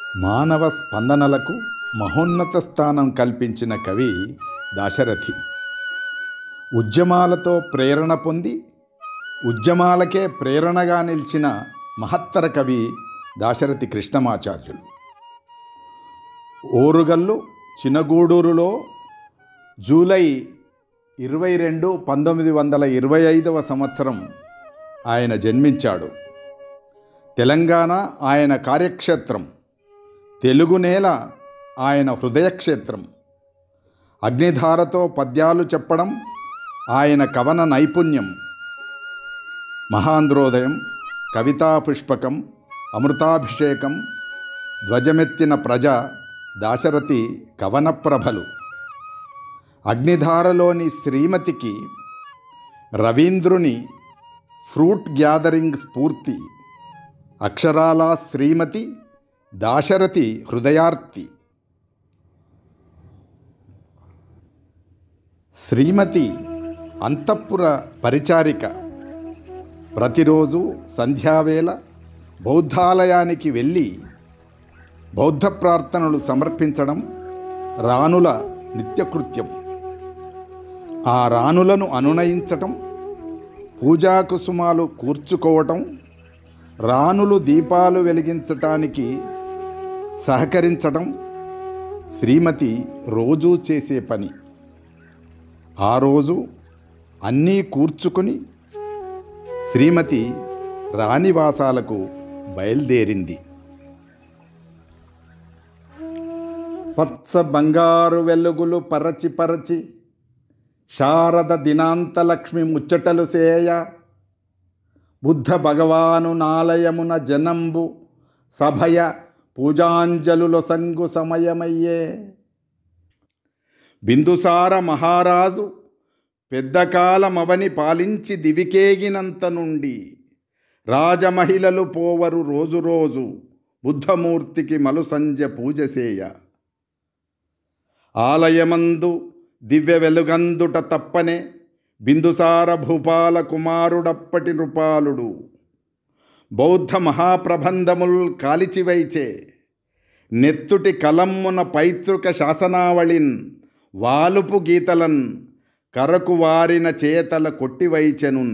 మానవ స్పందనలకు మహోన్నత స్థానం కల్పించిన కవి దాశరథి ఉద్యమాలతో ప్రేరణ పొంది ఉద్యమాలకే ప్రేరణగా నిలిచిన మహత్తర కవి దాశరథి కృష్ణమాచార్యులు ఓరుగల్లు చినగూడూరులో జూలై ఇరవై రెండు పంతొమ్మిది వందల ఇరవై ఐదవ సంవత్సరం ఆయన జన్మించాడు తెలంగాణ ఆయన కార్యక్షేత్రం తెలుగు నేల ఆయన హృదయక్షేత్రం అగ్నిధారతో పద్యాలు చెప్పడం ఆయన కవన నైపుణ్యం మహాంధ్రోదయం కవితా పుష్పకం అమృతాభిషేకం ధ్వజమెత్తిన ప్రజ దాశరథి కవనప్రభలు అగ్నిధారలోని శ్రీమతికి రవీంద్రుని ఫ్రూట్ గ్యాదరింగ్ స్ఫూర్తి అక్షరాల శ్రీమతి దాశరథి హృదయార్తి శ్రీమతి అంతఃపుర పరిచారిక ప్రతిరోజు సంధ్యావేళ బౌద్ధాలయానికి వెళ్ళి బౌద్ధ ప్రార్థనలు సమర్పించడం రాణుల నిత్యకృత్యం ఆ రాణులను అనునయించటం పూజా కుసుమాలు కూర్చుకోవటం రాణులు దీపాలు వెలిగించటానికి సహకరించటం శ్రీమతి రోజూ చేసే పని ఆ రోజు అన్నీ కూర్చుకొని శ్రీమతి రాణివాసాలకు బయలుదేరింది పచ్చ బంగారు వెలుగులు పరచి పరచి శారద దినాంత లక్ష్మి ముచ్చటలు సేయ బుద్ధ భగవాను నాలయమున జనంబు సభయ పూజాంజలుల సంగు సమయమయ్యే బిందుసార మహారాజు పెద్దకాలమవని పాలించి దివికేగినంత నుండి రాజమహిళలు పోవరు రోజు రోజు బుద్ధమూర్తికి మలు సంజ పూజ సేయ ఆలయమందు దివ్య వెలుగందుట తప్పనే బిందుసార భూపాల కుమారుడప్పటి నృపాలుడు బౌద్ధ మహాప్రబంధముల్ కాలిచివైచే నెత్తుటి కలమ్మున పైతృక శాసనావళిన్ వాలుపు గీతలన్ కరకు వారిన చేతల కొట్టివైచెనున్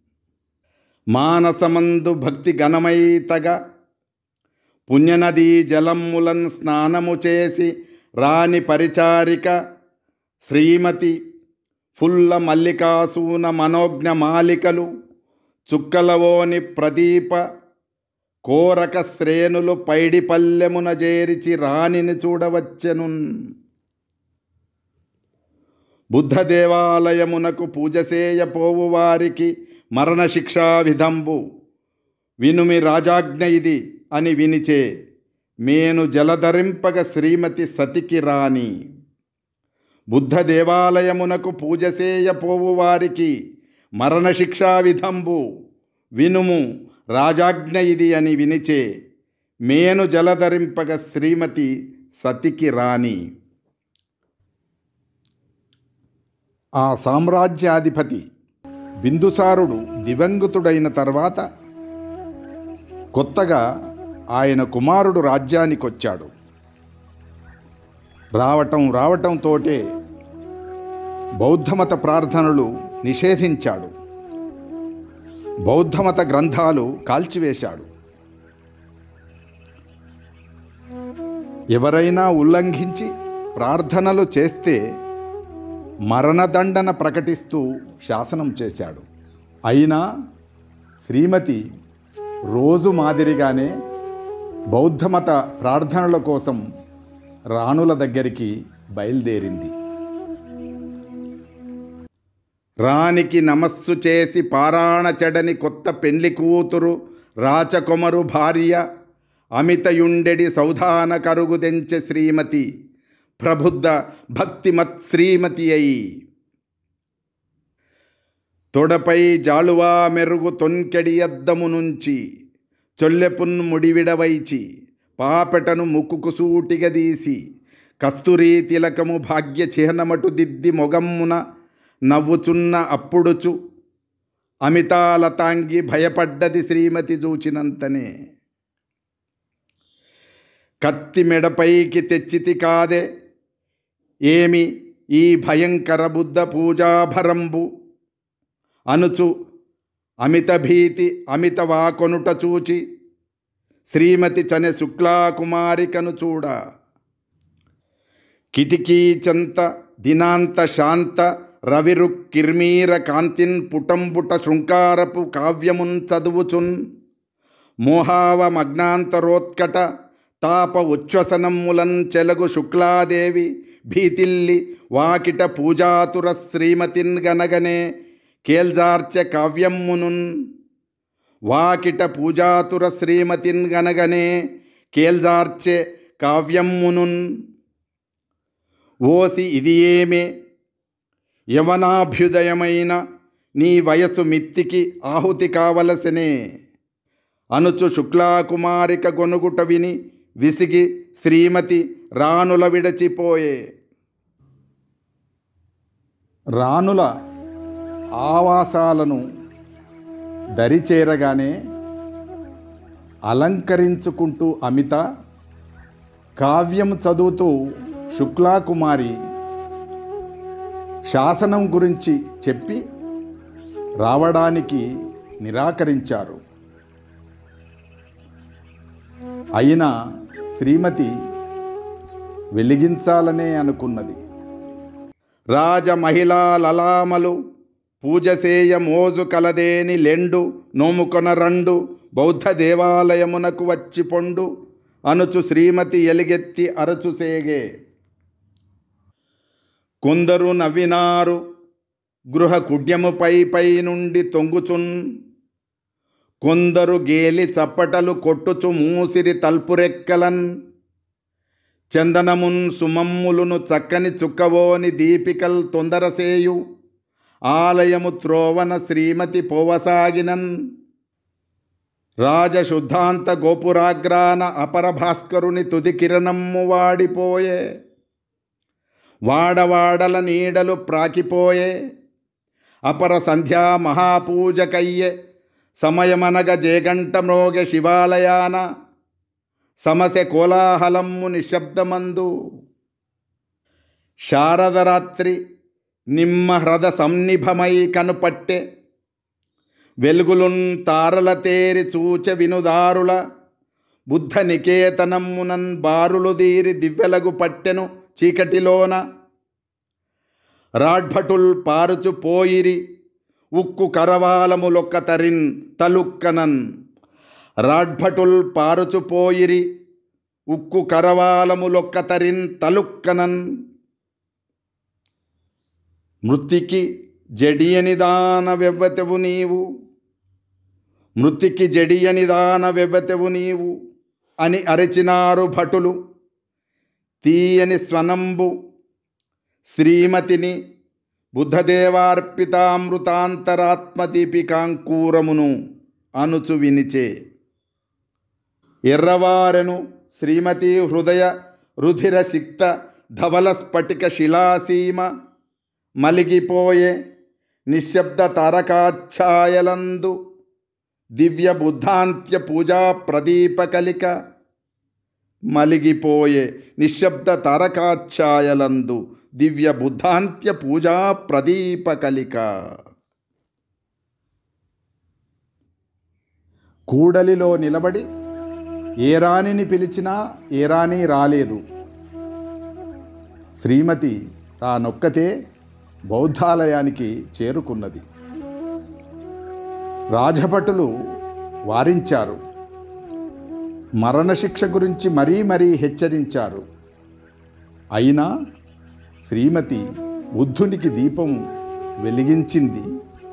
మానసమందు భక్తి ఘనమైతగా పుణ్యనదీ జలమ్ములన్ స్నానము చేసి రాణి పరిచారిక శ్రీమతి ఫుల్ల మల్లికాసూన మనోజ్ఞ మాలికలు చుక్కలవోని ప్రదీప కోరక శ్రేణులు పైడి పల్లెమున చేరిచి రాణిని చూడవచ్చెనున్ బుద్ధ దేవాలయమునకు పూజసేయ పోవు వారికి మరణశిక్షా విధంబు వినుమి రాజాజ్ఞ ఇది అని వినిచే మేను జలధరింపగ శ్రీమతి సతికి రాణి బుద్ధ దేవాలయమునకు పూజసేయ పోవు వారికి మరణశిక్షా విధంబు వినుము రాజాజ్ఞ ఇది అని వినిచే మేను జలధరింపగ శ్రీమతి సతికి రాణి ఆ సామ్రాజ్యాధిపతి బిందుసారుడు దివంగతుడైన తర్వాత కొత్తగా ఆయన కుమారుడు రాజ్యానికొచ్చాడు రావటం రావటంతోటే బౌద్ధమత ప్రార్థనలు నిషేధించాడు బౌద్ధమత గ్రంథాలు కాల్చివేశాడు ఎవరైనా ఉల్లంఘించి ప్రార్థనలు చేస్తే మరణదండన ప్రకటిస్తూ శాసనం చేశాడు అయినా శ్రీమతి రోజు మాదిరిగానే బౌద్ధమత ప్రార్థనల కోసం రాణుల దగ్గరికి బయలుదేరింది రానికి నమస్సు చేసి పారాణ చెడని కొత్త పెళ్లి కూతురు రాచకొమరు భార్య అమితయుండెడి సౌధాన కరుగుదెంచె శ్రీమతి ప్రబుద్ధ భక్తిమత్ శ్రీమతి అయి తొడపై జాలువా మెరుగు తొన్కెడి అద్దము నుంచి చొల్లెపున్ ముడివిడవైచి పాపెటను ముక్కుకు సూటిగదీసి కస్తూరీ తిలకము భాగ్య చిహ్నమటు దిద్ది మొగమ్మున నవ్వుచున్న అప్పుడుచు అమితాలతాంగి భయపడ్డది శ్రీమతి చూచినంతనే కత్తి మెడపైకి తెచ్చితి కాదే ఏమి ఈ భయంకర బుద్ధ పూజాభరంబు అనుచు అమిత భీతి అమిత వాకొనుట చూచి శ్రీమతి చనె శుక్లాకుమారికను చూడ కిటికీ చంత దినాంత శాంత రవిరు కిర్మీర కాంతిన్ పుటంబుట శృంకారపు కావ్యమున్ చదువుచున్ మోహావమగ్నాంతరోత్కట తాప ఉచ్ఛ్వసనములన్ చెలగు శుక్లాదేవి భీతిల్లి వాకిట పూజాతుర శ్రీమతిన్ గనగనే కేల్జార్చె కావ్యమ్మునున్ వాకిట పూజాతుర శ్రీమతిన్ గనగనే కేల్జార్చె కావ్యమ్మునున్ ఓసి ఇది ఏమే యవనాభ్యుదయమైన నీ వయసు మిత్తికి ఆహుతి కావలసనే అనుచు శుక్లాకుమారిక గొనుగుట విని విసిగి శ్రీమతి రానుల విడచిపోయే రానుల ఆవాసాలను దరిచేరగానే అలంకరించుకుంటూ అమిత కావ్యం చదువుతూ శుక్లాకుమారి శాసనం గురించి చెప్పి రావడానికి నిరాకరించారు అయినా శ్రీమతి వెలిగించాలనే అనుకున్నది రాజ మహిళా లలామలు పూజసేయ మోజు కలదేని లెండు నోముకొన రండు బౌద్ధ దేవాలయమునకు వచ్చి పొండు అనుచు శ్రీమతి ఎలిగెత్తి అరచుసేగే కొందరు నవ్వినారు గృహ కుడ్యముపై పై నుండి తొంగుచున్ కొందరు గేలి చప్పటలు కొట్టుచు మూసిరి తల్పురెక్కలన్ చందనమున్ సుమమ్ములును చక్కని చుక్కవోని దీపికల్ తొందరసేయు ఆలయము త్రోవన శ్రీమతి పోవసాగినన్ రాజశుద్ధాంత గోపురాగ్రాన అపర భాస్కరుని తుది కిరణమ్ము వాడిపోయే వాడవాడల నీడలు ప్రాకిపోయే అపర సంధ్యా మహాపూజకయ్యే సమయమనగ జేగంట మ్రోగ శివాలయాన సమసె కోలాహలమ్ము నిశ్శబ్దమందు శారదరాత్రి నిమ్మ హ్రద సన్నిభమై కనుపట్టె వెలుగులున్ తారల తేరి చూచ వినుదారుల బుద్ధ నికేతనమ్మునన్ బారులు దీరి దివ్యలగు పట్టెను చీకటిలోన రాడ్భటుల్ పారుచు పోయిరి ఉక్కు కరవాలములొక్క తరిన్ తలుక్కనన్ రాడ్భటుల్ పారుచు పోయిరి ఉక్కు కరవాలములొక్క తరిన్ తలుక్కనన్ మృతికి జడియని దాన వెవ్వతెవు నీవు మృతికి జడియని దాన వెవ్వతెవు నీవు అని అరచినారు భటులు తీయని స్వనంబు శ్రీమతిని బుద్ధదేవార్పితామృతాంతరాత్మదీపికాంకూరమును అనుచు వినిచే ఎర్రవారెను శ్రీమతి హృదయ రుధిర సిక్త ధవల స్ఫటిక శిలాసీమ మలిగిపోయే నిశ్శబ్ద తారకాఛాయలందు దివ్య బుద్ధాంత్య పూజా ప్రదీపకలిక మలిగిపోయే నిశ్శబ్ద తారకాఛాయలందు దివ్య బుద్ధాంత్య పూజా ప్రదీపకలిక కూడలిలో నిలబడి ఏ రాణిని పిలిచినా ఏ రాణి రాలేదు శ్రీమతి తానొక్కతే బౌద్ధాలయానికి చేరుకున్నది రాజభటులు వారించారు మరణశిక్ష గురించి మరీ మరీ హెచ్చరించారు అయినా శ్రీమతి బుద్ధునికి దీపం వెలిగించింది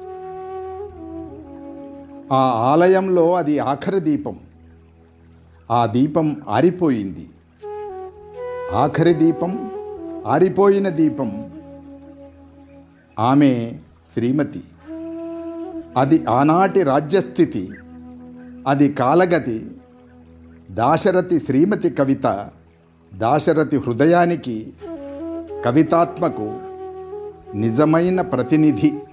ఆ ఆలయంలో అది ఆఖరి దీపం ఆ దీపం ఆరిపోయింది ఆఖరి దీపం ఆరిపోయిన దీపం ఆమె శ్రీమతి అది ఆనాటి రాజ్యస్థితి అది కాలగతి దాశరథి శ్రీమతి కవిత దాశరథి హృదయానికి కవితాత్మకు నిజమైన ప్రతినిధి